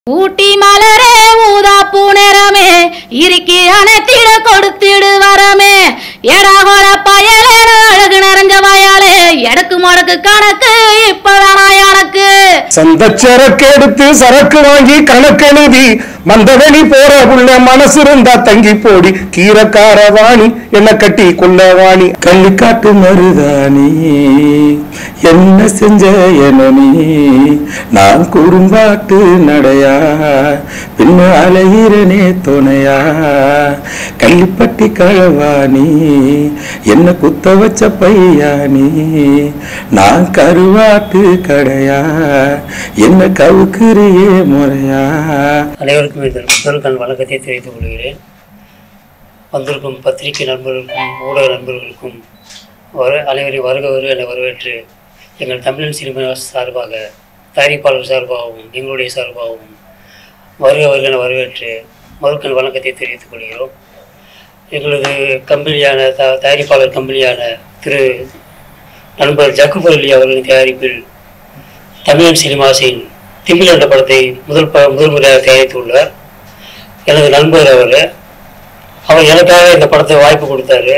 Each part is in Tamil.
ஊட்டி மலரே ஊதா பூநேரமே இறுக்கி அணைத்திட கொடுத்திடு வரமே ஏடாகோட பயலே அழகு நிறைஞ்ச வயாலே எடக்கு முடக்கு கணக்கு இப்ப வேணா எனக்கு சந்த சரக்கு எடுத்து சரக்கு வாங்கி கணக்கெழுதி மந்தவெளி போற உள்ள மனசு இருந்தா தங்கி போடி கீரக்கார வாணி என்ன கட்டி கொல்லவாணி கள்ளிக்காட்டு மருதாணி என்ன செஞ்ச என நீ நான் குறும்பாட்டு நடையா பின்ன அலையிறனே துணையா கள்ளிப்பட்டி கழவாணி என்ன குத்த வச்ச பையா நீ நான் கருவாட்டு கடையா என்ன கவுக்குறியே முறையா அனைவருக்கும் இந்த முதல் கண் வணக்கத்தை தெரிவித்துக் கொள்கிறேன் வந்திருக்கும் பத்திரிகை நண்பர்களுக்கும் ஊடக நண்பர்களுக்கும் வர அனைவரையும் வருக வருக என வரவேற்று எங்கள் தமிழன் சினிமா சார்பாக தயாரிப்பாளர் சார்பாகவும் எங்களுடைய சார்பாகவும் வருக வருக என வரவேற்று முதற்கண் வணக்கத்தை தெரிவித்துக் கொள்கிறோம் எங்களது கம்பெனியான த தயாரிப்பாளர் கம்பெனியான திரு நண்பர் ஜக்குபர் அலி அவர்களின் தயாரிப்பில் தமிழன் சினிமாஸின் திமில் என்ற படத்தை முதல் ப முதல் முறையாக தயாரித்துள்ளார் எனது நண்பர் அவர் அவர் எனக்காக இந்த படத்தை வாய்ப்பு கொடுத்தாரு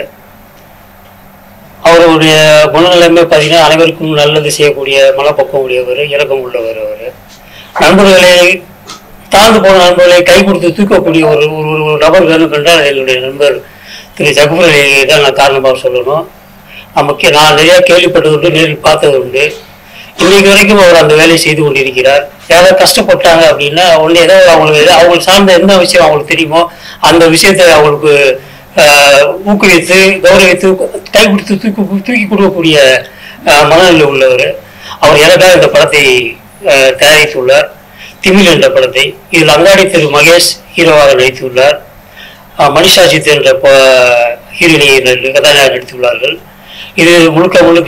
அவருடைய குணநிலைமை பார்த்தீங்கன்னா அனைவருக்கும் நல்லது செய்யக்கூடிய மனப்பக்குவம் உடையவர் இறக்கம் உள்ளவர் அவர் நண்பர்களை தாழ்ந்து போன நண்பர்களை கை கொடுத்து தூக்கக்கூடிய ஒரு ஒரு ஒரு- ஒரு நபர் வேணும் என்றால் என்னுடைய நண்பர் திரு ஜகுபர் தான் நான் காரணமாக சொல்லணும் நமக்கு நான் நிறைய கேள்விப்பட்டது உண்டு நேரில் பார்த்தது உண்டு இன்னைக்கு வரைக்கும் அவர் அந்த வேலையை செய்து கொண்டிருக்கிறார் யாராவது கஷ்டப்பட்டாங்க அப்படின்னா ஒன்று ஏதோ அவங்களுக்கு ஏதோ அவங்களுக்கு சார்ந்த என்ன விஷயம் அவங்களுக்கு தெரியுமோ அந்த விஷயத்தை அவங்களுக்கு ஆஹ், ஊக்குவித்து கௌரவித்து கை கொடுத்து தூக்கி தூக்கி கொடுக்கக்கூடிய ஆஹ், மனநிலை உள்ளவர் அவர் எனக்காக இந்த படத்தை ஆஹ், தயாரித்துள்ளார் திமில் என்ற படத்தை இதில் அங்காடி திரு மகேஷ் ஹீரோவாக நடித்துள்ளார் ஆஹ், மனிஷா சித் என்ற ஹீரோயினி கதாநாயகர் நடித்துள்ளார்கள் இது முழுக்க முழுக்க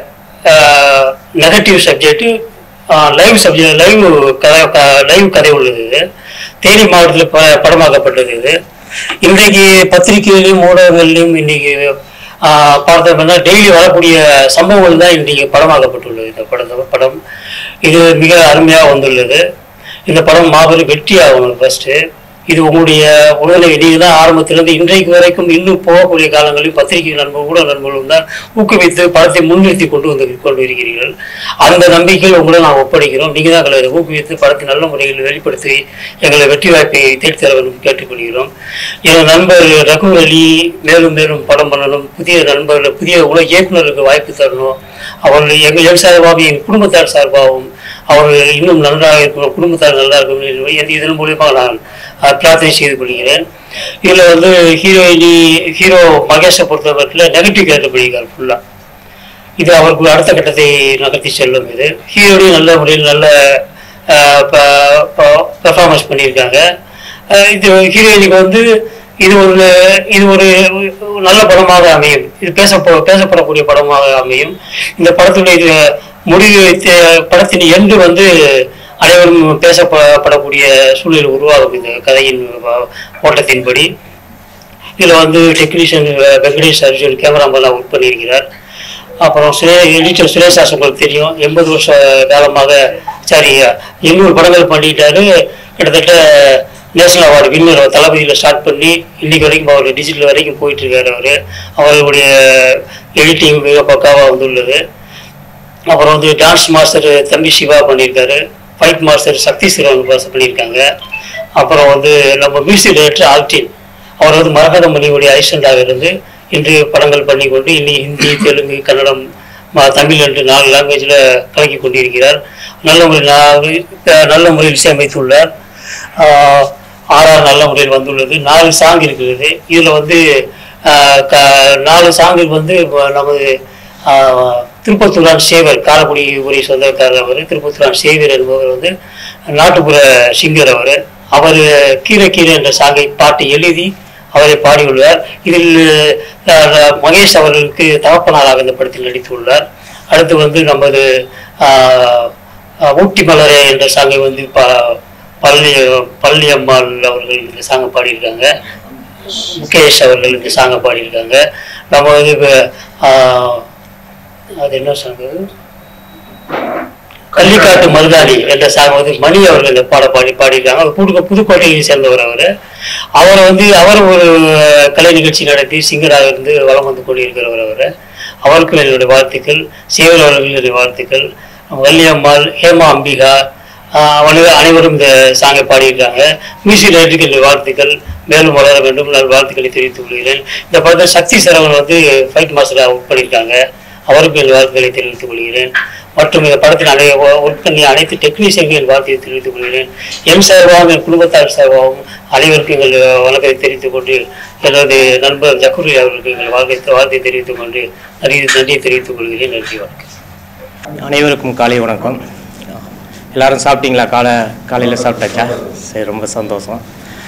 negative subject live subject live கதை லைவ் கதை உள்ளது இது தேனி மாவட்டத்தில் ப படமாக்கப்பட்டது இது இன்றைக்கு பத்திரிகையிலையும் ஊடகங்கள்லையும் இன்னைக்கு ஆஹ், பார்த்தோம்னா டெய்லி வரக்கூடிய சம்பவங்கள் தான் இன்றைக்கு படமாக்கப்பட்டுள்ளது இந்த படம் படம் இது மிக அருமையாக வந்துள்ளது இந்த படம் மாபெரும் வெற்றி ஆகணும் ஃபர்ஸ்ட்டு இது உங்களுடைய உடலை நீங்கள் தான் ஆரம்பத்திலிருந்து இன்றைக்கு வரைக்கும் இன்னும் போகக்கூடிய காலங்களில் பத்திரிகை நண்பர்கள் ஊடக நண்பர்களும் தான் ஊக்குவித்து படத்தை முன்னிறுத்தி கொண்டு வந்து கொண்டு இருக்கிறீர்கள் அந்த நம்பிக்கையில் உங்களை நான் ஒப்படைக்கிறோம் நீங்கள் தான் எங்களை ஊக்குவித்து படத்தை நல்ல முறையில் வெளிப்படுத்தி எங்களை வெற்றி வாய்ப்பை தேடி தர வேண்டும் கேட்டுக்கொள்கிறோம் என் நண்பர் ரகு அலி மேலும் மேலும் படம் பண்ணணும் புதிய நண்பர்கள் புதிய உலக இயக்குநருக்கு வாய்ப்பு தரணும் அவர்கள் எங்கள் என் சார்பாகவும் என் குடும்பத்தார் சார்பாகவும் அவர்கள் இன்னும் நன்றாக இருக்கணும் குடும்பத்தார் நல்லா இருக்கணும் என்று இதன் மூலியமாக நான் அஹ், பிரார்த்தனை செய்து கொள்கிறேன் இதில் வந்து ஹீரோயினி ஹீரோ மகேஷை பொறுத்தவரையில் நெகட்டிவ் கேரக்டர் பண்ணியிருக்கார் ஃபுல்லாக இது அவருக்கு அடுத்த கட்டத்தை நகர்த்தி செல்லும் இது ஹீரோயினி நல்ல முறையில் நல்ல பெர்ஃபார்மன்ஸ் பண்ணியிருக்காங்க அஹ், இது ஹீரோயினிக்கு வந்து இது ஒரு இது ஒரு நல்ல படமாக அமையும் இது பேச பேசப்படக்கூடிய படமாக அமையும் இந்த படத்துடைய இது முடிவு தே- படத்தின் எண்டு வந்து அனைவரும் பேசப்படக்கூடிய சூழ்நிலை உருவாகும் இந்த கதையின் வ- ஓட்டத்தின்படி இதில் வந்து டெக்னீஷியன் வெங்கடேஷ் அர்ஜுன் கேமராமேனாக ஒர்க் பண்ணியிருக்கிறார் அப்புறம் சுரே எடிட்டர் சுரேஷாஸ் உங்களுக்கு தெரியும் எண்பது வருஷ காலமாக சாரி எண்ணூறு படங்கள் பண்ணிட்டாரு கிட்டத்தட்ட நேஷனல் அவார்டு வின்னர் தளபதியில் ஸ்டார்ட் பண்ணி இன்னைக்கு வரைக்கும் அவர் டிஜிட்டல் வரைக்கும் போயிட்டு இருக்காரு அவர் அவருடைய எடிட்டிங் மிக பக்காவாக வந்துள்ளது அப்புறம் வந்து டான்ஸ் மாஸ்டர் தம்பி சிவா பண்ணியிருக்காரு ஃபைட் மாஸ்டர் சக்தி சிறுவன் பாஸ் பண்ணியிருக்காங்க அப்புறம் வந்து நம்ம மியூசிக் டைரக்டர் ஆல்டின் அவர் வந்து மரகத மணியுடைய ஐசண்டாக இருந்து இன்று படங்கள் பண்ணி கொண்டு இன்னைக்கு ஹிந்தி தெலுங்கு கன்னடம் ம- தமிழ் என்று நாலு லாங்குவேஜில் கலக்கி கொண்டிருக்கிறார் நல்ல முறையில் நா- நல்ல முறையில் இசையமைத்துள்ளார் ஆஹ் ஆர்ஆர் நல்ல முறையில் வந்துள்ளது நாலு சாங் இருக்கிறது இதில் வந்து ஆஹ் க- நாலு சாங்குக்கு வந்து இப்ப நமது ஆஹ் திருப்பத்தூரான் சேவர் காரைக்குடி ஊரை சொந்தக்காரர் அவர் திருப்பத்தூரான் சேவர் என்பவர் வந்து நாட்டுப்புற சிங்கர் அவர் அவர் கீரை கீரை என்ற சாங்கை பாட்டு எழுதி அவரை பாடியுள்ளார் இதில் ஆஹ், மகேஷ் அவர்களுக்கு தகப்பனாராக இந்த படத்தில் நடித்துள்ளார் அடுத்து வந்து நமது ஆஹ், ஆஹ், ஊட்டி மலரே என்ற சாங்கை வந்து ப பள்ளி பள்ளி அம்மாள் அவர்கள் இந்த சாங்கை பாடியிருக்காங்க முகேஷ் அவர்கள் இந்த சாங்கை பாடியிருக்காங்க நம்ம வந்து இப்போ ஆஹ், அது என்ன சாங் கள்ளிக்காட்டு மருதாணி என்ற சாங் வந்து மணி அவர்கள் பாட பாடி பாடியிருக்காங்க அவர் புது புதுக்கோட்டையை சேர்ந்தவர் அவர் அவரை வந்து அவர் ஒரு கலை நிகழ்ச்சி நடத்தி சிங்கராக இருந்து வலம் வந்து கொண்டிருக்கிறவர் அவர் அவருக்கும் என்னுடைய வாழ்த்துக்கள் சேவல் அவர்களுக்கு என்னுடைய வாழ்த்துக்கள் வள்ளியம்மாள் ஹேமா அம்பிகா ஆஹ் அனைவரும் அனைவரும் இந்த சாங்கை பாடியிருக்காங்க மியூசிக் டைரக்டருக்கு என்னுடைய வாழ்த்துக்கள் மேலும் வளர வேண்டும் நான் வாழ்த்துக்களை தெரிவித்துக் கொள்கிறேன் இந்த படத்தில் சக்தி சரவணன் வந்து ஃபைட் மாஸ்டராக ஒர்க் பண்ணியிருக்காங்க அவருக்கும் என் வாழ்த்துக்களை தெரிவித்துக் கொள்கிறேன் மற்றும் இந்த படத்தில் அனை ஒர்க் பண்ணி அனைத்து டெக்னீஷியன்கள் என் வாழ்த்தையை தெரிவித்துக் கொள்கிறேன் எம் சார்பாகவும் என் குடும்பத்தார் சார்பாகவும் அனைவருக்கும் எங்கள் வணக்கத்தை தெரிவித்துக் கொண்டு எனது நண்பர் ஜக்குரி அவர்களுக்கு எங்கள் வாழ்க்கை வாழ்த்தை தெரிவித்துக் கொண்டு நன்றி நன்றியை தெரிவித்துக் கொள்கிறேன் நன்றி வணக்கம் அனைவருக்கும் காலை வணக்கம் எல்லாரும் சாப்பிட்டீங்களா காலை காலையில் சாப்பிட்டாச்சா சரி ரொம்ப சந்தோஷம்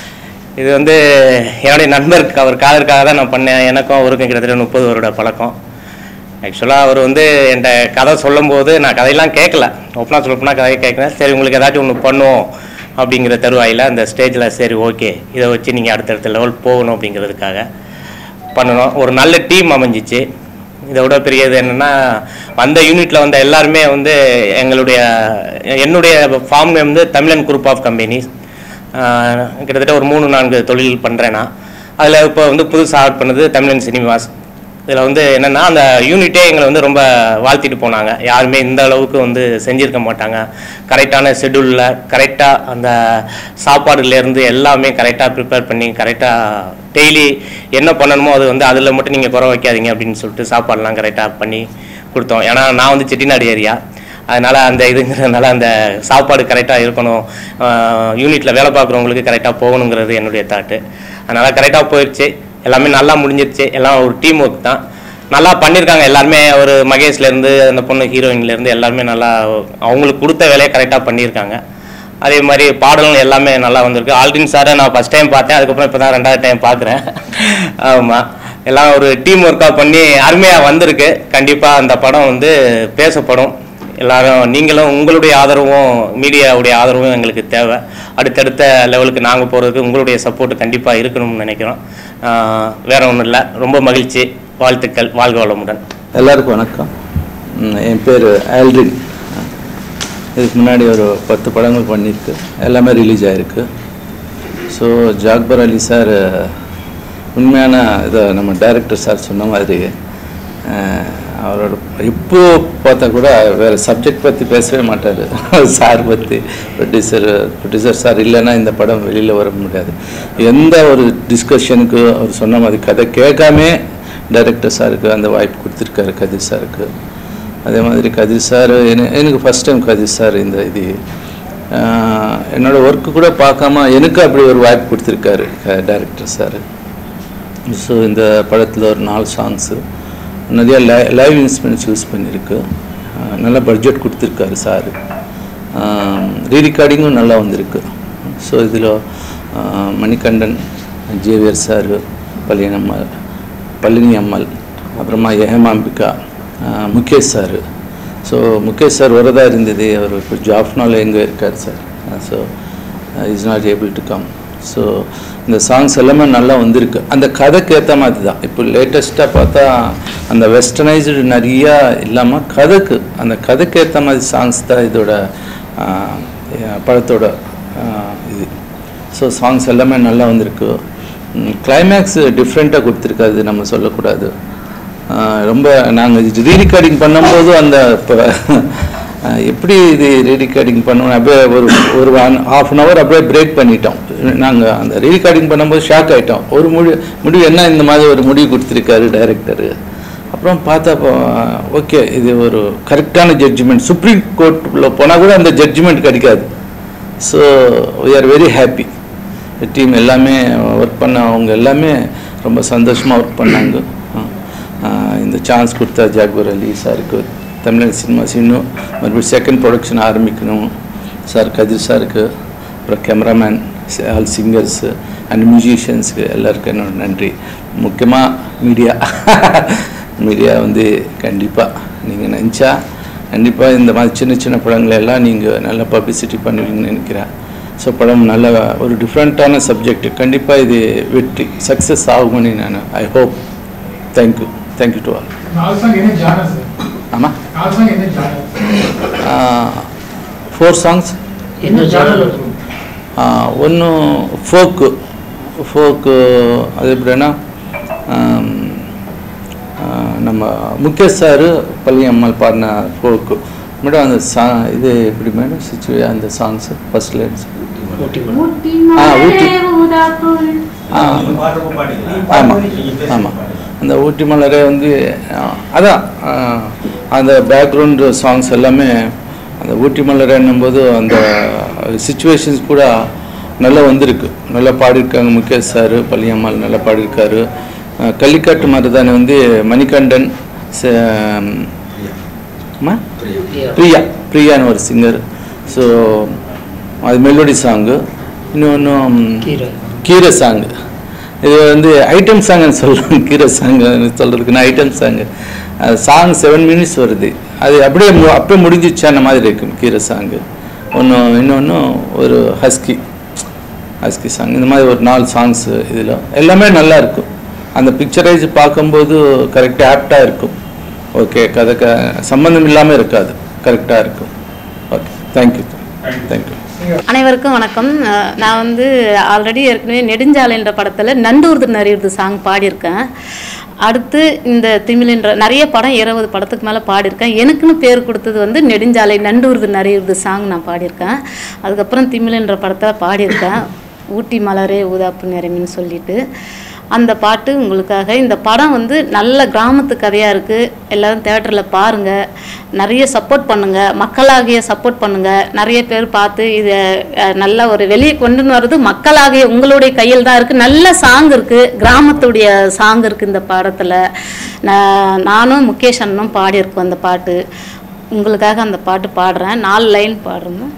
இது வந்து என்னுடைய நண்பருக்கு அவர் காதலுக்காக தான் நான் பண்ணேன் எனக்கும் அவருக்கும் கிட்டத்தட்ட முப்பது வருட பழக்கம் ஆக்சுவலாக அவர் வந்து என்கிட்ட கதை சொல்லும்போது நான் கதையெல்லாம் கேட்கல ஓப்பனாக சொல்லப்போனால் கதையை கேட்கல சரி உங்களுக்கு ஏதாச்சும் ஒன்று பண்ணுவோம் அப்படிங்கிற தருவாயில் அந்த ஸ்டேஜில் சரி ஓகே இதை வச்சு நீங்கள் அடுத்தடுத்த லெவல் போகணும் அப்படிங்கிறதுக்காக பண்ணணும் ஒரு நல்ல டீம் அமைஞ்சிச்சு இதை விட பெரியது என்னென்னா வந்த யூனிட்டில் வந்த எல்லாருமே வந்து எங்களுடைய என்னுடைய ஃபார்ம் வந்து தமிழன் குரூப் ஆஃப் கம்பெனிஸ் கிட்டத்தட்ட ஒரு மூணு நான்கு தொழில் பண்ணுறேன் நான் அதில் இப்போ வந்து புதுசாக ஆட் பண்ணது தமிழன் சினிமாஸ் இதில் வந்து என்னென்னா அந்த யூனிட்டே எங்களை வந்து ரொம்ப வாழ்த்திட்டு போனாங்க யாருமே இந்த அளவுக்கு வந்து செஞ்சுருக்க மாட்டாங்க கரெக்டான ஷெடியூலில் கரெக்டாக அந்த சாப்பாடுலேருந்து எல்லாமே கரெக்டாக ப்ரிப்பேர் பண்ணி கரெக்டாக டெய்லி என்ன பண்ணணுமோ அது வந்து அதில் மட்டும் நீங்கள் குறை வைக்காதீங்க அப்படின்னு சொல்லிட்டு சாப்பாடுலாம் கரெக்டாக பண்ணி கொடுத்தோம் ஏன்னா நான் வந்து செட்டிநாடு ஏரியா அதனால் அந்த இதுங்கிறதுனால அந்த சாப்பாடு கரெக்டாக இருக்கணும் யூனிட்டில் வேலை பார்க்குறவங்களுக்கு கரெக்டாக போகணுங்கிறது என்னுடைய தாட்டு அதனால் கரெக்டாக போயிடுச்சு எல்லாமே நல்லா முடிஞ்சிருச்சு எல்லாம் ஒரு டீம் ஒர்க் தான் நல்லா பண்ணியிருக்காங்க எல்லாருமே ஒரு மகேஷ்லேருந்து அந்த பொண்ணு ஹீரோயின்லேருந்து எல்லாருமே நல்லா அவங்களுக்கு கொடுத்த வேலையை கரெக்டாக பண்ணியிருக்காங்க அதே மாதிரி பாடலும் எல்லாமே நல்லா வந்திருக்கு ஆல்டின் சாரை நான் ஃபஸ்ட் டைம் பார்த்தேன் அதுக்கப்புறம் இப்போ தான் ரெண்டாவது டைம் பார்க்குறேன் ஆமாம் எல்லாம் ஒரு டீம் ஒர்க்காக பண்ணி அருமையாக வந்திருக்கு கண்டிப்பாக அந்த படம் வந்து பேசப்படும் எல்லாரும் நீங்களும் உங்களுடைய ஆதரவும் மீடியாவுடைய ஆதரவும் எங்களுக்கு தேவை அடுத்தடுத்த லெவலுக்கு நாங்கள் போகிறதுக்கு உங்களுடைய சப்போர்ட் கண்டிப்பாக இருக்கணும்னு நினைக்கிறோம் ஆஹ் வேற ஒன்றும் இல்லை ரொம்ப மகிழ்ச்சி வாழ்த்துக்கள் வாழ்க வளமுடன் எல்லாருக்கும் வணக்கம் ம், என் பேர் ஆல்ரின் இதுக்கு முன்னாடி ஒரு பத்து படங்கள் பண்ணியிருக்கு எல்லாமே ரிலீஸ் ஆகிருக்கு ஸோ ஜாக்பர் அலி சார் உண்மையான இதை நம்ம டைரக்டர் சார் சொன்ன மாதிரி அஹ், அவரோட இப்போ பார்த்தா கூட வேறு சப்ஜெக்ட் பற்றி பேசவே மாட்டார் சார் பற்றி ப்ரொடியூசர் ப்ரொடியூசர் சார் இல்லைன்னா இந்த படம் வெளியில் வர முடியாது எந்த ஒரு டிஸ்கஷனுக்கு அவர் சொன்ன மாதிரி கதை கேட்காமே டைரக்டர் சாருக்கு அந்த வாய்ப்பு கொடுத்துருக்காரு கதிர் சாருக்கு அதே மாதிரி கதிர் சார் என- எனக்கு ஃபஸ்ட் டைம் கதிர் சார் இந்த இது ஆஹ், என்னோட ஒர்க்கு கூட பார்க்காம எனக்கு அப்படி ஒரு வாய்ப்பு கொடுத்துருக்காரு டைரக்டர் சார் ஸோ இந்த படத்தில் ஒரு நாலு சாங்ஸு நிறைய லை லைவ் இன்ஸ்ட்ருமெண்ட்ஸ் யூஸ் பண்ணியிருக்கு ஆஹ், நல்ல பட்ஜெட் கொடுத்துருக்காரு சார் ரீ ரெக்கார்டிங்கும் நல்லா வந்திருக்கு ஸோ இதில் மணிகண்டன் ஜேவியர் சார் பள்ளியனம்மாள் பள்ளினி அம்மாள் அப்புறமா ஹேமாம்பிகா ஆஹ், Mukesh sir so Mukesh sir வரதா இருந்தது அவர் இப்போ ஜாஃப்னால எங்கே இருக்கார் sir so is not able to come so இந்த சாங்ஸ் எல்லாமே நல்லா வந்திருக்கு அந்த கதைக்கு ஏற்ற மாதிரி தான் இப்போ லேட்டஸ்ட்டாக பார்த்தா அந்த வெஸ்டர்னைஸ்டு நிறையா இல்லாமல் கதைக்கு அந்த கதைக்கு ஏற்ற மாதிரி சாங்ஸ் தான் இதோட ஆஹ், படத்தோட ஆஹ், இது ஸோ சாங்ஸ் எல்லாமே நல்லா வந்திருக்கு கிளைமேக்ஸ் டிஃப்ரெண்ட்டாக கொடுத்துருக்காது நம்ம சொல்லக்கூடாது ஆஹ் ரொம்ப நாங்கள் ரீ ரெக்கார்டிங் பண்ணும்போது அந்த இப்போ எப்படி இது ரீ ரெக்கார்டிங் பண்ணணும் அப்படியே ஒரு ஒரு ஒன் ஹாஃப் அன் ஹவர் அப்படியே பிரேக் பண்ணிட்டோம் நாங்கள் அந்த ரீ ரெக்கார்டிங் பண்ணும்போது ஷாக் ஆகிட்டோம் ஒரு முடி முடிவு என்ன இந்த மாதிரி ஒரு முடிவு கொடுத்துருக்காரு டைரக்டரு அப்புறம் பார்த்தா ஓகே இது ஒரு கரெக்டான ஜட்ஜ்மெண்ட் சுப்ரீம் கோர்ட்டில் போனால் கூட அந்த ஜட்ஜ்மெண்ட் கிடைக்காது so we are very happy team எல்லாமே ஒர்க் பண்ண அவங்க எல்லாமே ரொம்ப சந்தோஷமாக ஒர்க் பண்ணாங்க ஆஹ் இந்த சான்ஸ் கொடுத்தா ஜாக்பர் அலி சாருக்கு தமிழக சினிமாஸ் இன்னும் மறுபடியும் செகண்ட் ப்ரொடக்ஷன் ஆரம்பிக்கணும் சார் கதிர் சாருக்கு அப்புறம் கேமராமேன் ஆல் சிங்கர்ஸு அண்ட் மியூசிஷியன்ஸுக்கு எல்லாருக்கும் என்னோட நன்றி முக்கியமாக மீடியா மீடியா வந்து கண்டிப்பாக நீங்கள் நினச்சா கண்டிப்பாக இந்த மாதிரி சின்ன சின்ன படங்களை எல்லாம் நீங்கள் நல்ல பப்ளிசிட்டி பண்ணுவீங்கன்னு நினைக்கிறேன் ஸோ படம் நல்ல ஒரு டிஃப்ரெண்ட்டான சப்ஜெக்ட் கண்டிப்பாக இது வெற்றி சக்ஸஸ் ஆகும்னு நான் I hope thank you thank you to all நாலு சாங் என்ன ஜானர் சார் ஆமாம் நாலு சாங் என்ன ஜானர் ஃபோர் சாங்ஸ் என்ன ஜானல் ஒன்று ஃபோக்கு ஃபோக்கு அது எப்படின்னா ஆம், ஆ, நம்ம முகேஷ் சார் பள்ளியம்மாள் பாடின ஃபோக்கு மேடம் அந்த சா இது எப்படி மேடம் சிச்சுவே அந்த சாங்ஸு ஃபர்ஸ்ட் லைன்ஸ் ஆ ஊட்டி ஆ ஆமாம் ஆமாம் அந்த ஊட்டி மலரே வந்து ஆ, அதான் ஆ, அந்த பேக்ரவுண்டு சாங்ஸ் எல்லாமே அந்த ஊட்டி மலரேன்னும் போது அந்த சுச்சுவேஷன்ஸ் கூட நல்லா வந்திருக்கு நல்லா பாடியிருக்காங்க முகேஷ் சார் பள்ளியம்மாள் நல்லா பாடியிருக்காரு ஆ, கள்ளிக்காட்டு மருதானி வந்து மணிகண்டன் ச- அம்மா? பிரியா பிரியான்னு ஒரு சிங்கர் ஸோ அது மெலோடி சாங்கு இன்னொன்று கீரை கீரை சாங்கு இது வந்து ஐட்டம் சாங்னு சொல்லுவாங்க கீரை சாங் சொல்கிறதுக்குன்னா item song song seven minutes வருது அது அப்படியே மு- அப்படியே முடிஞ்சிச்சான மாதிரி இருக்கும் கீரை சாங்கு ஒன்று இன்னொன்று ஒரு ஹஸ்கி ஹஸ்கி சாங் இந்த மாதிரி ஒரு நாலு சாங்ஸு இதில் எல்லாமே நல்லா இருக்கும் அந்த பிக்சரைஸ் பார்க்கும்போது கரெக்டாக ஆப்டாக இருக்கும் ஓகே கதை க சம்மந்தம் இல்லாமல் இருக்காது கரெக்டாக இருக்கும் ஓகே தேங்க்யூ தேங்க்யூ அனைவருக்கும் வணக்கம் அஹ் நான் வந்து ஆல்ரெடி ஏற்கனவே நெடுஞ்சாலைன்ற படத்தில் நண்டூர்து நரியுது சாங் பாடியிருக்கேன் அடுத்து இந்த திமிழ்ன்ற நிறைய படம் இருபது படத்துக்கு மேலே பாடியிருக்கேன் எனக்குன்னு பேர் கொடுத்தது வந்து நெடுஞ்சாலை நண்டூர்து நரியுது சாங் நான் பாடியிருக்கேன் அதுக்கப்புறம் திமிழ்ன்ற படத்தை பாடியிருக்கேன் ஊட்டி மலரே ஊதாப்பு நிறமின்னு சொல்லிட்டு அந்த பாட்டு உங்களுக்காக இந்த படம் வந்து நல்ல கிராமத்து கதையாக இருக்குது எல்லாரும் தேட்டரில் பாருங்கள் நிறைய சப்போர்ட் பண்ணுங்கள் மக்களாகிய சப்போர்ட் பண்ணுங்கள் நிறைய பேர் பார்த்து இதை அஹ், நல்ல ஒரு வெளியே கொண்டு வர்றது மக்களாகிய உங்களுடைய கையில் தான் இருக்குது நல்ல சாங் இருக்குது கிராமத்துடைய சாங் இருக்குது இந்த பாடத்தில் நான் நானும் முகேஷ் அண்ணனும் பாடியிருக்கோம் அந்த பாட்டு உங்களுக்காக அந்த பாட்டு பாடுறேன் நாலு லைன் பாடுறேன்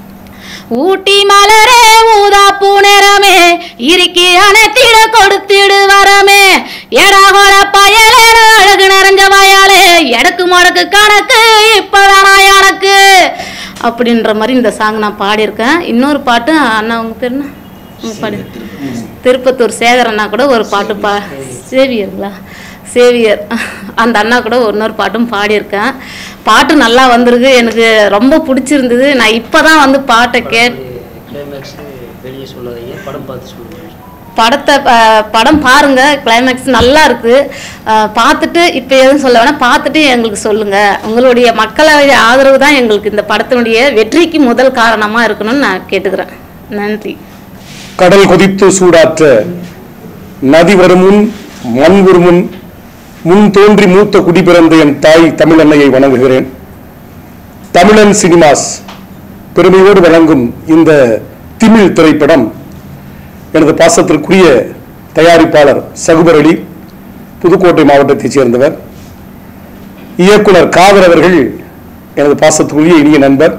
ஊட்டி மலரே ஊதா பூநேரமே இறுக்கி அணைத்திட கொடுத்திடு வரமே எடாகோட பயலேன அழகு நிறைஞ்ச வயாலே எடக்கு முடக்கு கணக்கு இப்ப வேணா எனக்கு அப்படின்ற மாதிரி இந்த சாங் நான் பாடியிருக்கேன் இன்னொரு பாட்டு அண்ணா உங்க பேர் என்ன உங்க பாடி திருப்பத்தூர் சேகர் அண்ணா கூட ஒரு பாட்டு பா சேவியருங்களா சேவியர் அந்த அண்ணா கூட இன்னொரு பாட்டும் பாடியிருக்கேன் பாட்டு நல்லா வந்திருக்கு எனக்கு ரொம்ப பிடிச்சிருந்தது நான் இப்போ தான் வந்து பாட்டை கேட் கிளைமேக்ஸ் வெளியே சொல்லாதீங்க படம் பார்த்து சொல்லுங்க படத்தை ப- படம் பாருங்க கிளைமேக்ஸ் நல்லா இருக்கு அஹ் பார்த்துட்டு இப்போ எதுவும் சொல்ல வேணாம் பார்த்துட்டு எங்களுக்கு சொல்லுங்க உங்களுடைய மக்களுடைய ஆதரவு தான் எங்களுக்கு இந்த படத்தினுடைய வெற்றிக்கு முதல் காரணமாக இருக்கணும்னு நான் கேட்டுக்கிறேன் நன்றி கடல் கொதித்து சூடாற்ற நதி வரும் முன் மண் வரும் முன் முன் தோன்றி மூத்த குடி பிறந்த என் தாய் தமிழன்னையை வணங்குகிறேன் தமிழன் சினிமாஸ் பெருமையோடு வழங்கும் இந்த திமிழ் திரைப்படம் எனது பாசத்திற்குரிய தயாரிப்பாளர் சகுபர் அலி புதுக்கோட்டை மாவட்டத்தைச் சேர்ந்தவர் இயக்குனர் காதர் அவர்கள் எனது பாசத்துக்குரிய இனிய நண்பர்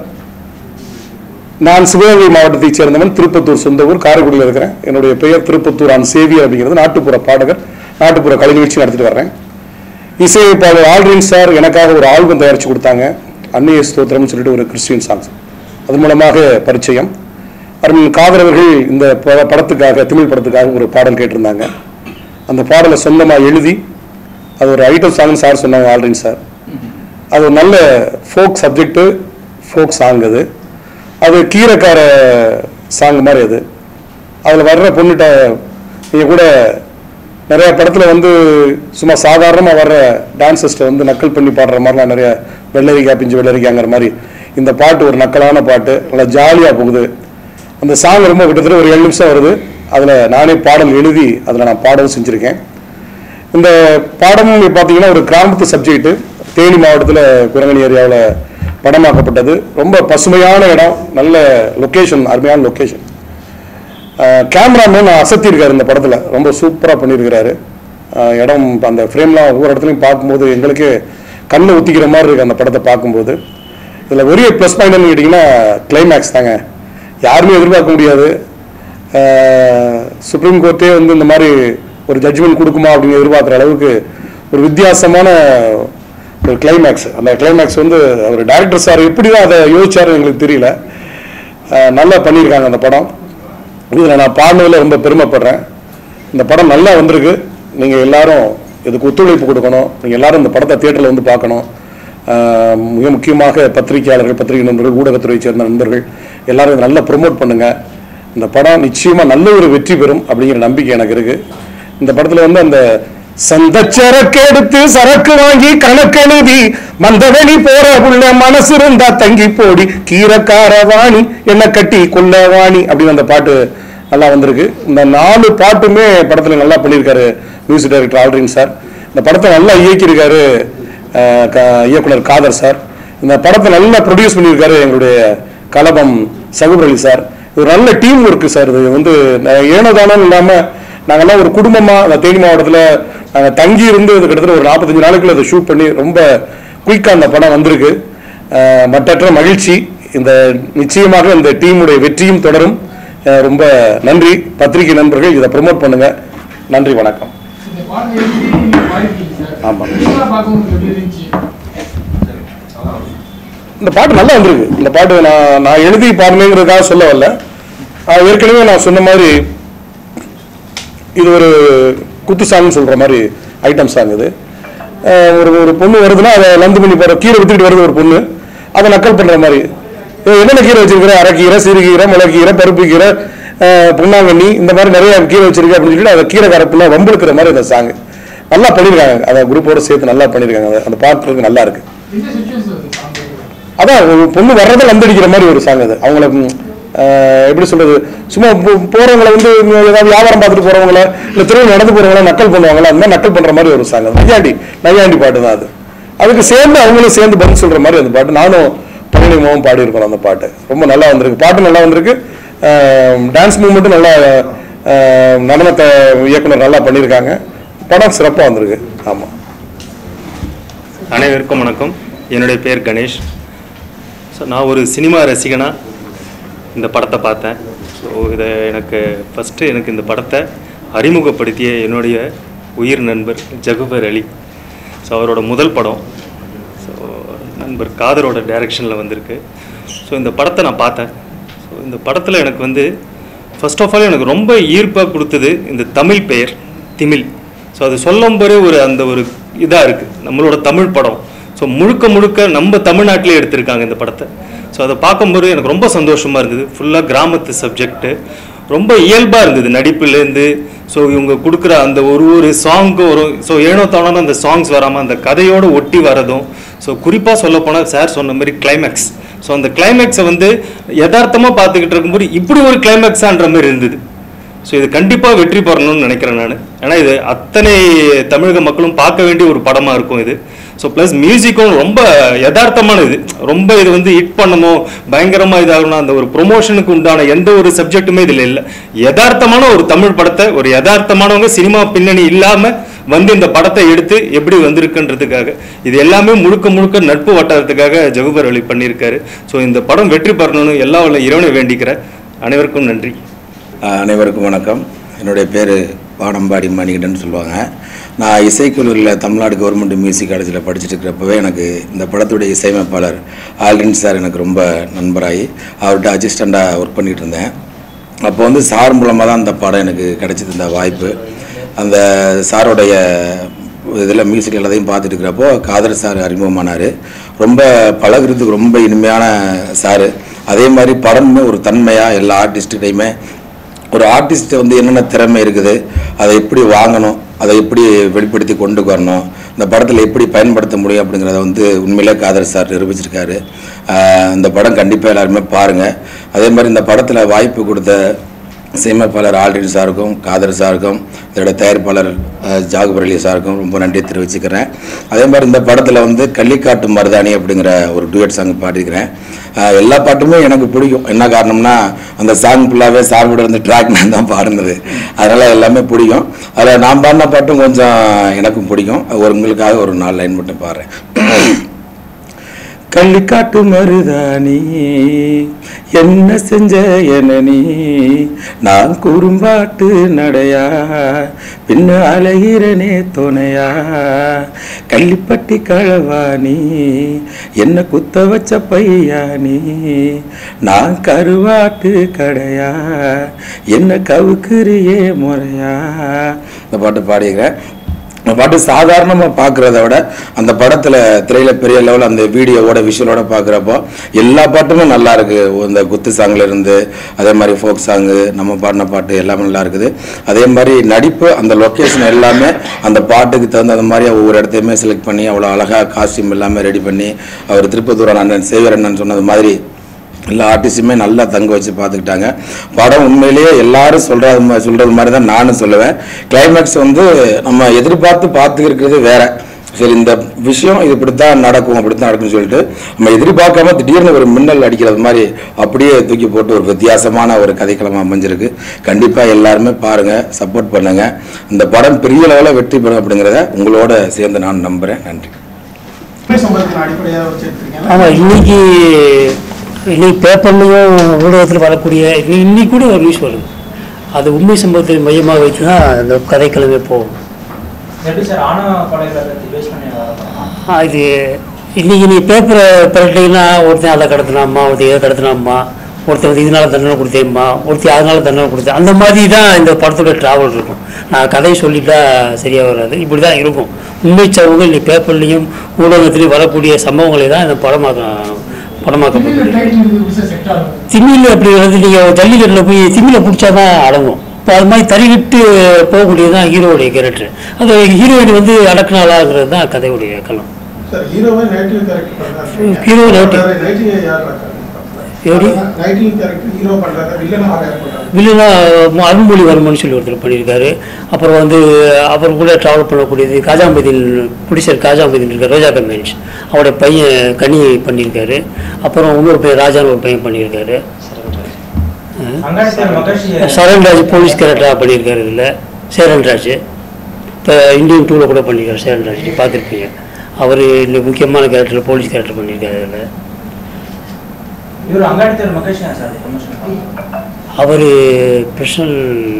நான் சிவகங்கை மாவட்டத்தைச் சேர்ந்தவன் திருப்பத்தூர் சொந்த ஊர் காரைக்குடியில் இருக்கிறேன் என்னுடைய பெயர் திருப்பத்தூர் ஆன் சேவியர் அப்படிங்கிறது நாட்டுப்புற பாடகர் நாட்டுப்புற கலை நிகழ்ச்சி நடத்திட்டு வர்றேன் இசையமைப்பாளர் ஆல்ரின் சார் எனக்காக ஒரு ஆல்பம் தயாரித்து கொடுத்தாங்க அன்னைய ஸ்தோத்திரம்னு சொல்லிட்டு ஒரு கிறிஸ்டியன் சாங்ஸ் அது மூலமாக பரிச்சயம் அருண் காதர் அவர்கள் இந்த ப- படத்துக்காக தமிழ் படத்துக்காக ஒரு பாடல் கேட்டிருந்தாங்க அந்த பாடலை சொந்தமாக எழுதி அது ஒரு ஐட்டம் சாங்னு சார் சொன்னாங்க ஆல்ரின் சார் அது ஒரு நல்ல ஃபோக் சப்ஜெக்ட்டு ஃபோக் சாங் அது அது கீரைக்கார சாங் மாதிரி அது அதில் வர்ற பொண்ணுகிட்ட நீங்கள் கூட நிறைய படத்தில் வந்து சும்மா சாதாரணமாக வர்ற டான்சஸ்ட்டை வந்து நக்கல் பண்ணி பாடுற மாதிரிலாம் நிறைய வெள்ளரிக்காய் பிஞ்சு வெள்ளரிக்காங்கிற மாதிரி இந்த பாட்டு ஒரு நக்கலான பாட்டு நல்லா ஜாலியாக போகுது அந்த சாங் ரொம்ப கிட்டத்தட்ட ஒரு ஏழு நிமிஷம் வருது அதில் நானே பாடல் எழுதி அதில் நான் பாடவும் செஞ்சுருக்கேன் இந்த பாடம் பார்த்தீங்கன்னா ஒரு கிராமத்து சப்ஜெக்ட் தேனி மாவட்டத்தில் குரங்கணி ஏரியாவில் படமாக்கப்பட்டது ரொம்ப பசுமையான இடம் நல்ல லொக்கேஷன் அருமையான லொக்கேஷன் கேமராமேன் அசத்தியிருக்காரு இந்த படத்தில் ரொம்ப சூப்பராக பண்ணியிருக்கிறாரு அஹ் இடம் அந்த ஃப்ரேம்லாம் ஒவ்வொரு இடத்துலையும் பார்க்கும்போது எங்களுக்கு கண்ணை ஊற்றிக்கிற மாதிரி இருக்கு அந்த படத்தை பார்க்கும்போது இதில் பெரிய ப்ளஸ் பாயிண்ட்னு கேட்டிங்கன்னா கிளைமேக்ஸ் தாங்க யாருமே எதிர்பார்க்க முடியாது சுப்ரீம் கோர்ட்டே வந்து இந்த மாதிரி ஒரு ஜட்ஜ்மெண்ட் கொடுக்குமா அப்படின்னு எதிர்பார்க்குற அளவுக்கு ஒரு வித்தியாசமான ஒரு கிளைமேக்ஸ் அந்த கிளைமேக்ஸ் வந்து அவர் டைரக்டர் சார் எப்படி தான் அதை யோசிச்சாருன்னு எங்களுக்கு தெரியல அஹ் நல்லா பண்ணியிருக்காங்க அந்த படம் இதில் நான் பாடினதில் ரொம்ப பெருமைப்படுறேன் இந்த படம் நல்லா வந்திருக்கு நீங்கள் எல்லாரும் இதுக்கு ஒத்துழைப்பு கொடுக்கணும் நீங்கள் எல்லாரும் இந்த படத்தை தியேட்டரில் வந்து பார்க்கணும் ஆஹ், மிக முக்கியமாக பத்திரிகையாளர்கள் பத்திரிகை நண்பர்கள் ஊடகத்துறையை சேர்ந்த நண்பர்கள் எல்லாரும் இதை நல்லா ப்ரொமோட் பண்ணுங்க இந்த படம் நிச்சயமா நல்ல ஒரு வெற்றி பெறும் அப்படிங்கிற நம்பிக்கை எனக்கு இருக்கு இந்த படத்துல வந்து அந்த சந்த சரக்கு எடுத்து சரக்கு வாங்கி கணக்கெழுதி மந்தவெளி போற உள்ள மனசு இருந்தா தங்கி போடி கீரக்கார வாணி என்ன கட்டி கொல்ல வாணி அப்படின்னு அந்த பாட்டு நல்லா வந்திருக்கு இந்த நாலு பாட்டுமே படத்துல நல்லா பண்ணியிருக்காரு மியூசிக் டைரக்டர் ஆல்ரின் சார் இந்த படத்தை நல்லா இயக்கியிருக்காரு அஹ், க- இயக்குனர் காதர் சார் இந்த படத்தை நல்லா ப்ரொடியூஸ் பண்ணியிருக்காரு எங்களுடைய கலபம் சகுபர் அலி சார் இது ஒரு நல்ல டீம் ஒர்க்கு சார் இது வந்து அஹ், ஏனோ தானோன்னு இல்லாம நாங்கெல்லாம் ஒரு குடும்பமா அந்த தேனி மாவட்டத்துல நாங்க தங்கி இருந்து இது கிட்டத்தட்ட ஒரு நாற்பத்தஞ்சு நாளைக்குள்ள அதை ஷூட் பண்ணி ரொம்ப குயிக்கா அந்த படம் வந்திருக்கு அஹ், மற்றற்ற மகிழ்ச்சி இந்த நிச்சயமாக இந்த டீமுடைய வெற்றியும் தொடரும் அஹ், ரொம்ப நன்றி பத்திரிகை நண்பர்கள் இதை ப்ரொமோட் பண்ணுங்க நன்றி வணக்கம் இந்த பாட்டு எழுதி நீங்க பாடிருக்கீங்க சார் ஆமா. நீங்களா பார்க்கும்போது எப்படி இருந்துச்சு இந்த பாட்டு நல்லா வந்திருக்கு இந்த பாட்டு நான் நான் எழுதி பாடுனேங்கிறதுக்காக சொல்ல வரல ஆஹ் ஏற்கனவே நான் சொன்ன மாதிரி இது ஒரு குத்து சாங்னு சொல்ற மாதிரி ஐட்டம் சாங் இது ஆஹ் ஒரு ஒரு பொண்ணு வருதுன்னா அதை லந்து பண்ணி போற கீரை வித்துக்கிட்டு வருது ஒரு பொண்ணு அதை நக்கல் பண்ற மாதிரி ஏய், என்னென்ன கீரை வச்சிருக்கிற அரைக்கீரை சிறுகீரை மிளகீரை பருப்பு கீரை ஆஹ் பொன்னாங்கண்ணி இந்த மாதிரி நிறைய கீரை வச்சிருக்க அப்படின்னு சொல்லிட்டு அதை கீரை கரப்புல வம்புழுக்கிற மாதிரி அந்த சாங் நல்லா பண்ணியிருக்காங்க அதை குரூப்போட சேர்த்து நல்லா பண்ணியிருக்காங்க அந்த- அந்த பாட்டு நல்லா இருக்கு எந்த சுச்சுவேஷன் அது சாங் அதான் ஒரு பொண்ணு வர்றதை லந்தடிக்கிற மாதிரி ஒரு சாங் அது அவங்கள ம், ஆஹ், எப்படி சொல்றது சும்மா போ- போறவங்கள வந்து ம், ஏதாவது வியாபாரம் பார்த்துட்டு போறவங்கள இல்ல தெருவில் நடந்து போறவங்கள நக்கல் பண்ணுவாங்களா அந்த மாதிரி நக்கல் பண்ற மாதிரி ஒரு சாங் அது நையாண்டி நையாண்டி பாட்டு தான் அது அதுக்கு சேர்ந்து அவங்களும் சேர்ந்து பதில் சொல்ற மாதிரி அந்த பாட்டு நானும் பழனிமாவும் பாடி இருக்கோம் அந்த பாட்டு ரொம்ப நல்லா வந்திருக்கு பாட்டு நல்லா வந்திருக்கு டான்ஸ் மூவ்மெண்ட்டும் நல்லா ஆஹ், நடனத்தை இயக்குனர் நல்லா பண்ணியிருக்காங்க படம் சிறப்பாக வந்திருக்கு ஆமா அனைவருக்கும் வணக்கம் என்னுடைய பேர் கணேஷ் ஸோ நான் ஒரு சினிமா ரசிகனாக இந்த படத்தை பார்த்தேன் ஸோ இதை எனக்கு ஃபஸ்ட்டு எனக்கு இந்த படத்தை அறிமுகப்படுத்திய என்னுடைய உயிர் நண்பர் ஜகுபர் அலி ஸோ அவரோட முதல் படம் ஸோ நண்பர் காதரோட டைரக்ஷனில் வந்திருக்கு ஸோ இந்த படத்தை நான் பார்த்தேன் ஸோ இந்த படத்தில் எனக்கு வந்து ஃபர்ஸ்ட் ஆஃப் ஆல் எனக்கு ரொம்ப ஈர்ப்பாக கொடுத்தது இந்த தமிழ் பெயர் திமிழ் ஸோ அது சொல்லும்போதே ஒரு அந்த ஒரு இதாக இருக்குது நம்மளோட தமிழ் படம் ஸோ முழுக்க முழுக்க நம்ம தமிழ்நாட்டிலே எடுத்திருக்காங்க இந்த படத்தை ஸோ அதை பார்க்கும்போது எனக்கு ரொம்ப சந்தோஷமாக இருந்தது ஃபுல்லாக கிராமத்து சப்ஜெக்ட்டு ரொம்ப இயல்பாக இருந்தது நடிப்புலேருந்து ஸோ இவங்க கொடுக்குற அந்த ஒரு ஒரு சாங்க்கும் ஒரு ஸோ ஏனோ தானோ அந்த சாங்ஸ் வராமல் அந்த கதையோடு ஒட்டி வரதும் ஸோ குறிப்பாக சொல்லப்போனால் சார் சொன்ன மாதிரி கிளைமேக்ஸ் ஸோ அந்த கிளைமேக்ஸை வந்து யதார்த்தமாக பார்த்துக்கிட்டு இருக்கும்போது இப்படி ஒரு கிளைமேக்ஸான்ற மாதிரி இருந்தது ஸோ இது கண்டிப்பாக வெற்றி பெறணும்னு நினைக்கிறேன் நான் ஏன்னா இது அத்தனை தமிழக மக்களும் பார்க்க வேண்டிய ஒரு படமாக இருக்கும் இது ஸோ ப்ளஸ் மியூசிக்கும் ரொம்ப யதார்த்தமான இது ரொம்ப இது வந்து ஹிட் பண்ணணும் பயங்கரமாக இதாகணும் அந்த ஒரு ப்ரொமோஷனுக்கு உண்டான எந்த ஒரு சப்ஜெக்ட்டுமே இதில் இல்லை யதார்த்தமான ஒரு தமிழ் படத்தை ஒரு யதார்த்தமானவங்க சினிமா பின்னணி இல்லாமல் வந்து இந்த படத்தை எடுத்து எப்படி வந்திருக்குன்றதுக்காக இது எல்லாமே முழுக்க முழுக்க நட்பு வட்டாரத்துக்காக ஜகுபர் அலி பண்ணியிருக்காரு ஸோ இந்த படம் வெற்றி பெறணும்னு எல்லா உள்ள இறைவனை வேண்டிக்கிறேன் அனைவருக்கும் நன்றி அனைவருக்கும் வணக்கம் என்னுடைய பேர் வானம்பாடி மணிகண்டன் சொல்லுவாங்க நான் இசைக்கல்லூரியில் தமிழ்நாடு கவர்மெண்ட் மியூசிக் காலேஜில் படிச்சுட்டு இருக்கிறப்பவே எனக்கு இந்த படத்துடைய இசையமைப்பாளர் ஆல்ரின் சார் எனக்கு ரொம்ப நண்பராகி அவர்கிட்ட அசிஸ்டண்ட்டாக ஒர்க் பண்ணிகிட்டு இருந்தேன் அப்போ வந்து சார் மூலமாக தான் இந்த படம் எனக்கு கிடைச்சது இந்த வாய்ப்பு அந்த சாரோடைய இதில் மியூசிக் எல்லாத்தையும் பார்த்துட்டு இருக்கிறப்போ காதர் சார் அறிமுகமானார் ரொம்ப பழகுறதுக்கு ரொம்ப இனிமையான சார் அதே மாதிரி படமுமே ஒரு தன்மையாக எல்லா ஆர்டிஸ்ட்டையுமே ஒரு ஆர்டிஸ்ட் வந்து என்னென்ன திறமை இருக்குது அதை எப்படி வாங்கணும் அதை எப்படி வெளிப்படுத்தி கொண்டு வரணும் இந்த படத்தில் எப்படி பயன்படுத்த முடியும் அப்படிங்கிறத வந்து உண்மையிலே காதர் சார் நிரூபிச்சிருக்காரு ஆஹ் இந்த படம் கண்டிப்பாக எல்லாருமே பாருங்கள் அதே மாதிரி இந்த படத்தில் வாய்ப்பு கொடுத்த இசையமைப்பாளர் ஆல்ரெடி சாருக்கும் காதர் சாருக்கும் இதோட தயாரிப்பாளர் அஹ், ஜாகுபர் அலி சாருக்கும் ரொம்ப நன்றி தெரிவிச்சுக்கிறேன் அதே மாதிரி இந்த படத்தில் வந்து கள்ளிக்காட்டு மருதாணி அப்படிங்கிற ஒரு டூயட் சாங் பாடியிருக்கிறேன் அஹ், எல்லா பாட்டுமே எனக்கு பிடிக்கும் என்ன காரணம்னா அந்த சாங் ஃபுல்லாகவே சாரோட இருந்து ட்ராக் நான் தான் பாடினது அதனால் எல்லாமே பிடிக்கும் அதில் நான் பாடின பாட்டும் கொஞ்சம் எனக்கும் பிடிக்கும் ஒரு உங்களுக்காக ஒரு நாலு லைன் மட்டும் பாடுறேன் கள்ளிக்காட்டு மருதாணி என்ன செஞ்ச என நீ நான் குறும்பாட்டு நடையா பின்ன அழகிறனே துணையா கள்ளிப்பட்டி கழவாணி என்ன குத்த வச்ச பையா நீ நான் கருவாட்டு கடையா என்ன கவுக்குறியே முறையா இந்த பாட்டு பாடிக்கிறேன் நம்ம பாட்டு சாதாரணமாக பார்க்குறத விட அந்த படத்தில் திரையில பெரிய லெவலில் அந்த வீடியோவோட விஷுவலோட பார்க்குறப்போ எல்லா பாட்டுமே நல்லா இருக்கு இந்த குத்து சாங்ல இருந்து அதே மாதிரி ஃபோக் சாங்கு நம்ம பாடின பாட்டு எல்லாமே நல்லா இருக்குது அதே மாதிரி நடிப்பு அந்த லொக்கேஷன் எல்லாமே அந்த பாட்டுக்கு தகுந்த மாதிரி ஒவ்வொரு இடத்தையுமே செலக்ட் பண்ணி அவ்வளோ அழகாக காஸ்டியூம் எல்லாமே ரெடி பண்ணி அவர் திருப்பத்தூர் அண்ணன் சேவியர் அண்ணன் சொன்னது மாதிரி எல்லா ஆர்டிஸ்ட்டுமே நல்லா தங்க வச்சு பார்த்துக்கிட்டாங்க படம் உண்மையிலேயே எல்லாரும் சொல்றது மா- சொல்றது மாதிரி தான் நானும் சொல்லுவேன் கிளைமேக்ஸ் வந்து நம்ம எதிர்பார்த்து பார்த்துக்கிறது வேற சரி இந்த விஷயம் இது இப்படித்தான் நடக்கும் அப்படித்தான் நடக்கும்னு சொல்லிட்டு நம்ம எதிர்பார்க்காம திடீர்னு ஒரு மின்னல் அடிக்கிறது மாதிரி அப்படியே தூக்கி போட்டு ஒரு வித்தியாசமான ஒரு கதைக்களமாக அமைஞ்சிருக்கு கண்டிப்பாக எல்லாருமே பாருங்க சப்போர்ட் பண்ணுங்க இந்த படம் பெரிய லெவலில் வெற்றி பெறும் அப்படிங்கிறத உங்களோட சேர்ந்து நான் நம்புறேன் நன்றி உண்மை சம்பவத்தின் அடிப்படையாக வச்சு எடுத்திருக்கீங்களா ஆமாம் இன்னைக்கு இன்னைக்கு பேப்பர்லையும் ஊடகத்தில் வரக்கூடிய இன்னி- இன்னைக்கு கூட ஒரு நியூஸ் வருது அது உண்மை சம்பவத்தை மையமாக வைத்து தான் அந்த கதைக்கிழமை போகும் எப்படி சார் ஆணவ கொலைகளை பற்றி பேஸ் பண்ணி வரப்போம் ஆ, இது இன்னைக்கு நீ பேப்பரை பரட்டிங்கன்னா ஒருத்தன் அதை கடத்தினாம்மா ஒருத்தன் இதை கடத்தினாம்மா ஒருத்தன் வந்து இதனால தண்டனை கொடுத்தேம்மா ஒருத்தி அதனால தண்டனை கொடுத்தேன் அந்த மாதிரி தான் இந்த படத்தோட ட்ராவல் இருக்கும் நான் கதையை சொல்லிட்டா சரியாக வராது இப்படி தான் இருக்கும் உண்மை சம்பவங்கள் நீ பேப்பர்லேயும் ஊடகத்திலையும் வரக்கூடிய சம்பவங்களை தான் இந்த படமாக்க படமாக்கப்பட்டிருக்கு டைட்டில் எப்படி சார் செட் ஆகும் திமிழ் அப்படி வந்து நீங்கள் ஜல்லிக்கட்டில் போய் திமிழை பிடிச்சா தான் அடங்கும் இப்போ அது மாதிரி தறிவிட்டு போகக்கூடியது தான் ஹீரோவுடைய கேரக்டர் அது ஹீரோயின் வந்து அடக்குனாலாங்கிறது தான் கதையுடைய களம் சார் ஹீரோவை நைட்டில் கேரக்டர் பண்றாரு ஹீரோ native. நைட்டில் யார் இருக்காங்க எப்படி நைட்டில் கேரக்டர் ஹீரோ பண்றாரு வில்லனா யார் பண்றாரு வில்லுனா அருள்மொழிவர்மன் சொல்லி ஒருத்தர் பண்ணியிருக்காரு அப்புறம் வந்து அவர் கூட ட்ராவல் பண்ணக்கூடியது காஜாம்பதியில் புடிசர் காஜாம்பதியில் இருக்க ரோஜா கம்பெனிஸ் அவருடைய பையன் கனி பண்ணியிருக்காரு அப்புறம் இன்னொரு பையன் ராஜான்னு ஒரு பையன் பண்ணியிருக்காரு அங்காடி மகர்ஷி சரண்ராஜ் போலீஸ் கேரக்டராக பண்ணியிருக்காரு இதில் சேரன்ராஜ் இப்போ இந்தியன் டூவில் கூட பண்ணியிருக்காரு சேரன்ராஜ் நீ பார்த்துருப்பீங்க அவர் இந்த முக்கியமான கேரக்டரில் போலீஸ் கேரக்டர் பண்ணியிருக்காரு இதில் இவர் அங்காடி மகர்ஷி சார் ப்ரொமோஷன் அவர் பர்சனல்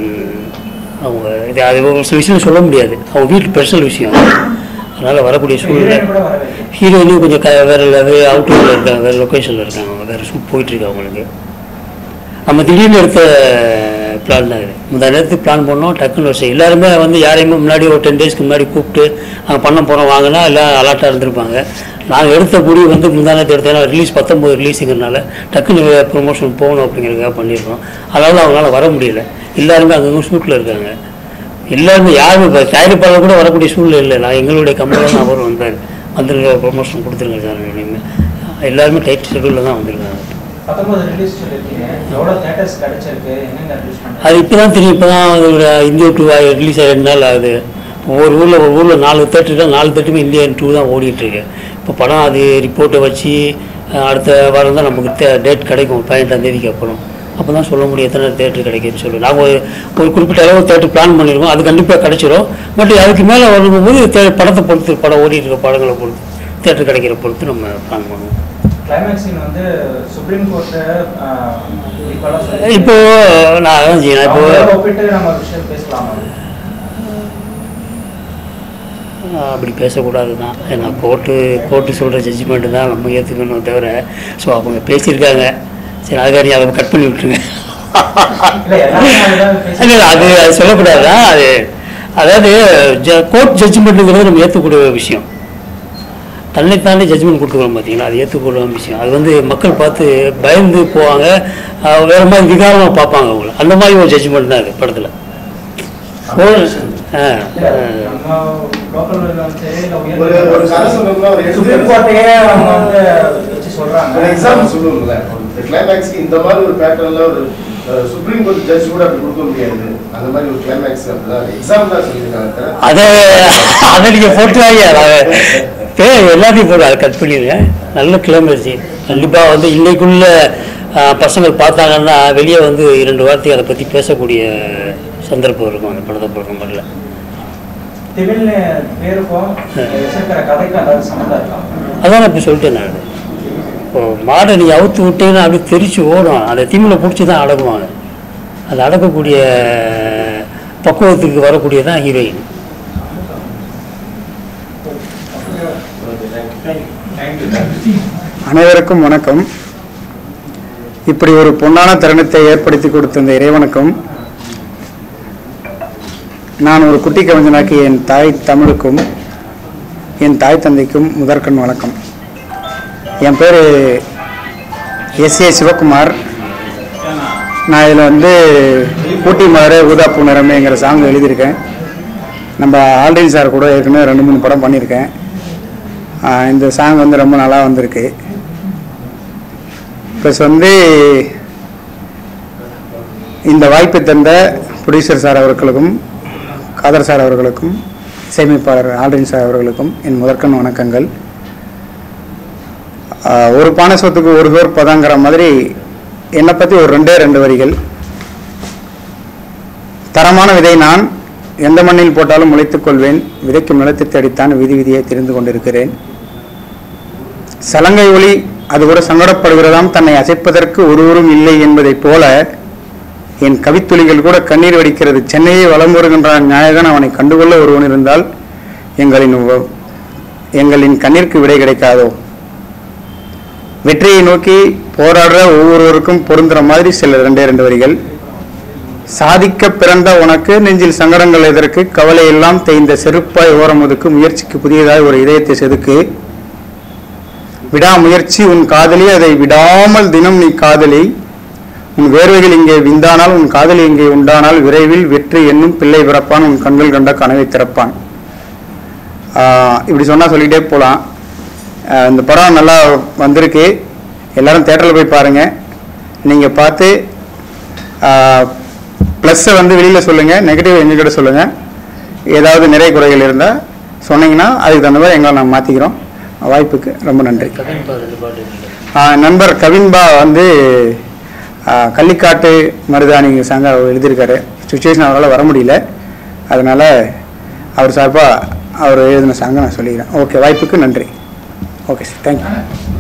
அவங்க இது அது ஒரு சில விஷயம் சொல்ல முடியாது அவங்க வீட்டு பர்சனல் விஷயம் அது. அதனால் வரக்கூடிய சூழ்நிலை ஹீரோயின் கூட வரவேற்று ஹீரோயினும் கொஞ்சம் க வேறு வேறு அவுட்டோரில் இருக்காங்க வேறு லொக்கேஷனில் இருக்காங்க அவங்க வேறு ஷூட் போயிட்டுருக்கு அவங்களுக்கு நம்ம திடீர்னு எடுத்த பிளான் தான் இது முந்தா நேரத்துக்கு பிளான் பண்ணோம் டக்குன்னு வருஷம் எல்லாருமே வந்து யாரையுமே முன்னாடி ஒரு டென் டேஸ்க்கு முன்னாடி கூப்பிட்டு நாங்கள் பண்ண போகிறோம் வாங்கினா எல்லாம் அலர்ட்டாக இருந்திருப்பாங்க நாங்கள் எடுத்த முடிவு வந்து முந்தா நேரத்து எடுத்தேன்னா ரிலீஸ் பத்தொம்போது ரிலீஸுங்கிறனால டக்குன்னு ப்ரொமோஷன் போகணும் அப்படிங்கிறதுக்காக பண்ணியிருக்கோம் அதனால அவங்களால வர முடியல எல்லாருமே அங்கங்கே ஷூட்டில் இருக்காங்க எல்லாருமே யாருமே இப்போ தயாரிப்பாளர் கூட வரக்கூடிய சூழ்நிலை இல்லை நான் எங்களுடைய கம்பெனியில் தான் அவர் வந்தார் வந்துருங்க ப்ரொமோஷன் கொடுத்துருங்க சார் அப்படின்னு எல்லாருமே டைட் ஷெடியூலில் தான் வந்திருக்காங்க பத்தொன்பது ரிலீஸ் சொல்லியிருக்கீங்க எவ்வளோ தேட்டர்ஸ் கிடைச்சிருக்கு எங்கெங்க ரிலீஸ் பண்ணுறாங்க அது இப்போ தான் தெரியும் இப்போ தான் அதோட இந்தியா டூ ரிலீஸ் ஆகி ரெண்டு நாள் ஆகுது ஒவ்வொரு ஊரில் ஒரு ஊரில் நாலு தேட்டர் தான் நாலு தேட்டருமே இந்தியன் டூ தான் ஓடிட்டு இருக்கு இப்போ படம் அது ரிப்போர்ட்டை வச்சு அஹ், அடுத்த வாரம் தான் நமக்கு டேட் கிடைக்கும் பதினெட்டாம் தேதிக்கு அப்புறம் அப்போ தான் சொல்ல முடியும் எத்தனை தேட்டர் கிடைக்குன்னு சொல்லி நாங்கள் ஒரு ஒரு குறிப்பிட்ட அளவு தேட்டர் பிளான் பண்ணியிருக்கோம் அது கண்டிப்பாக கிடைச்சிரும் பட் அதுக்கு மேலே வரும்போது தே படத்தை பொறுத்து படம் ஓடிட்டு இருக்க படங்களை பொறுத்து தேட்டர் கிடைக்கிற பொறுத்து நம்ம பிளான் பண்ணுவோம் கிளைமேக்ஸ் சீன் வந்து சுப்ரீம் கோர்ட்டு ஈக்குவலாக சொல்லி இப்போ நான் அதான் செய்யணும் இப்போ அவங்களோட ஒப்பிட்டு நம்ம ஒரு விஷயம் பேசலாமா அப்படி பேசக்கூடாது தான் ஏன்னா கோர்ட்டு கோர்ட்டு சொல்கிற ஜட்ஜ்மெண்ட்டு தான் நம்ம ஏற்றுக்கணும் தவிர ஸோ அவங்க பேசியிருக்காங்க சரி அதுக்காக நீ அதை கட் பண்ணி விட்டுருங்க இல்லை எல்லாருமே அதுதான் பேசி இல்லை அது அது சொல்லக்கூடாது தான் அது அதாவது கோர்ட் ஜட்ஜ்மெண்ட்டுங்கிறது நம்ம ஏற்றுக்கூடிய விஷயம் தன்னைத்தானே ஜட்ஜ்மெண்ட் கொடுத்துக்கிறோம் பார்த்தீங்களா அது ஏற்றுக்கொள்ள விஷயம் அது வந்து மக்கள் பார்த்து பயந்து போவாங்க அஹ் வேற மாதிரி விகாரமாக பார்ப்பாங்க அவங்கள அந்த மாதிரி ஒரு ஜட்ஜ்மெண்ட் தான் அது படத்தில் ஆ இல்ல, ஆ. நம்ம லோக்கல் வந்து இல்ல உயர் ஒரு ஒரு கதை சொல்லணும்னா ஒரு சுப்ரீம் கோர்ட்டையே அவங்க வந்து வச்சு சொல்றாங்க எக்ஸாம்பிள் சொல்லுவோம்ல இந்த கிளைமேக்ஸ்க்கு இந்த மாதிரி ஒரு பேட்டர்ல ஒரு சுப்ரீம் கோர்ட் ஜட்ஜ் கூட அப்படி கொடுக்க முடியாது அந்த மாதிரி ஒரு கிளைமேக்ஸ் அப்படிதான் எக்ஸாம்பிள் தான் சொல்லியிருக்காங்க தவிர அதை அதை நீங்கள் போட்டு வாங்க அதை பேர் எல்லாத்தையும் போட்டு அதை கட் பண்ணிடுங்க நல்ல கிளம்பிடுச்சு கண்டிப்பாக வந்து இன்னைக்குள்ள ஆ, பசங்கள் பார்த்தாங்கன்னா வெளியே வந்து இரண்டு வார்த்தை அதை பற்றி பேசக்கூடிய சந்தர்ப்பம் இருக்கும் அந்த படத்தை பொறுத்த மாதிரில திமிழ்னு பேருக்கும் வச்சிருக்கிற கதைக்கும் அதாவது சம்மந்தம் இருக்கா அதான் நான் இப்போ சொல்லிட்டேன் நான் இப்போ மாடை நீ அவுத்து விட்டீங்கன்னா அப்படியே தெரிச்சு ஓடும் அந்த தீமில் பிடிச்சி தான் அடக்குவாங்க அது அடக்கக்கூடிய பக்குவத்துக்கு வரக்கூடியதான் ஹீரோயின் அனைவருக்கும் வணக்கம் இப்படி ஒரு பொன்னான தருணத்தை ஏற்படுத்தி கொடுத்த இந்த இறைவனுக்கும் நான் ஒரு குட்டி கவிஞனாக்கி என் தாய் தமிழுக்கும் என் தாய் தந்தைக்கும் முதற்கண் வணக்கம் என் பேர் எஸ் ஏ சிவகுமார் நான் இதில் வந்து ஊட்டி மாறு ஊதாப்பூ நிறமேங்கிற சாங் எழுதியிருக்கேன் நம்ம ஆல்ரெடி சார் கூட ஏற்கனவே ரெண்டு மூணு படம் பண்ணியிருக்கேன் ஆஹ் இந்த சாங் வந்து ரொம்ப நல்லா வந்திருக்கு ப்ளஸ் வந்து இந்த வாய்ப்பை தந்த ப்ரொடியூசர் சார் அவர்களுக்கும் காதர் சார் அவர்களுக்கும் இசையமைப்பாளர் ஆல்ரின் சார் அவர்களுக்கும் என் முதற்கண் வணக்கங்கள் ஆஹ் ஒரு பானை சொத்துக்கு ஒரு சோர் பதாங்கிற மாதிரி என்னை பற்றி ஒரு ரெண்டே ரெண்டு வரிகள் தரமான விதை நான் எந்த மண்ணில் போட்டாலும் முளைத்துக் கொள்வேன் விதைக்கும் நிலத்தை தேடித்தான் விதி விதியை தெரிந்து கொண்டிருக்கிறேன் சலங்கை ஒளி அது கூட சங்கடப்படுகிறதாம் தன்னை அசைப்பதற்கு ஒருவரும் இல்லை என்பதைப் போல என் கவித்துளிகள் கூட கண்ணீர் வடிக்கிறது சென்னையை வலம் வருகின்ற நாயகன் அவனை கண்டுகொள்ள ஒருவன் இருந்தால் எங்களின் உவ- எங்களின் கண்ணீருக்கு விடை கிடைக்காதோ வெற்றியை நோக்கி போராடுற ஒவ்வொருவருக்கும் பொருந்துற மாதிரி சில ரெண்டே ரெண்டு வரிகள் சாதிக்க பிறந்த உனக்கு நெஞ்சில் சங்கடங்கள் எதற்கு கவலை எல்லாம் தேய்ந்த செருப்பாய் ஓரம் ஒதுக்கு முயற்சிக்கு புதியதாய் ஒரு இதயத்தை செதுக்கு விடாமுயற்சி உன் காதலி அதை விடாமல் தினம் நீ காதலி உன் வேர்வைகள் இங்கே விந்தானால் உன் காதலி இங்கே உண்டானால் விரைவில் வெற்றி என்னும் பிள்ளை பிறப்பான் உன் கண்கள் கண்ட கனவை திறப்பான் ஆஹ் இப்படி சொன்னா சொல்லிட்டே போகலாம் இந்த படம் நல்லா வந்திருக்கு எல்லாரும் தேட்டரில் போய் பாருங்க நீங்க பார்த்து ப்ளஸ்ஸை வந்து வெளியில் சொல்லுங்கள் நெகட்டிவ் எங்ககிட்ட சொல்லுங்கள் ஏதாவது நிறை குறைகள் இருந்தால் சொன்னீங்கன்னா அதுக்கு தகுந்த மாதிரி எங்களை நாங்கள் மாற்றிக்கிறோம் வாய்ப்புக்கு ரொம்ப நன்றி ஆ, நண்பர் கவின்பா வந்து ஆ, கள்ளிக்காட்டு மருதாணி சாங்க அவர் எழுதியிருக்காரு சுச்சுவேஷன் அவரால் வர முடியல அதனால் அவர் சார்பாக அவர் எழுதின சாங்கை நான் சொல்லிக்கிறேன் ஓகே வாய்ப்புக்கு நன்றி ஓகே சார் தேங்க்யூ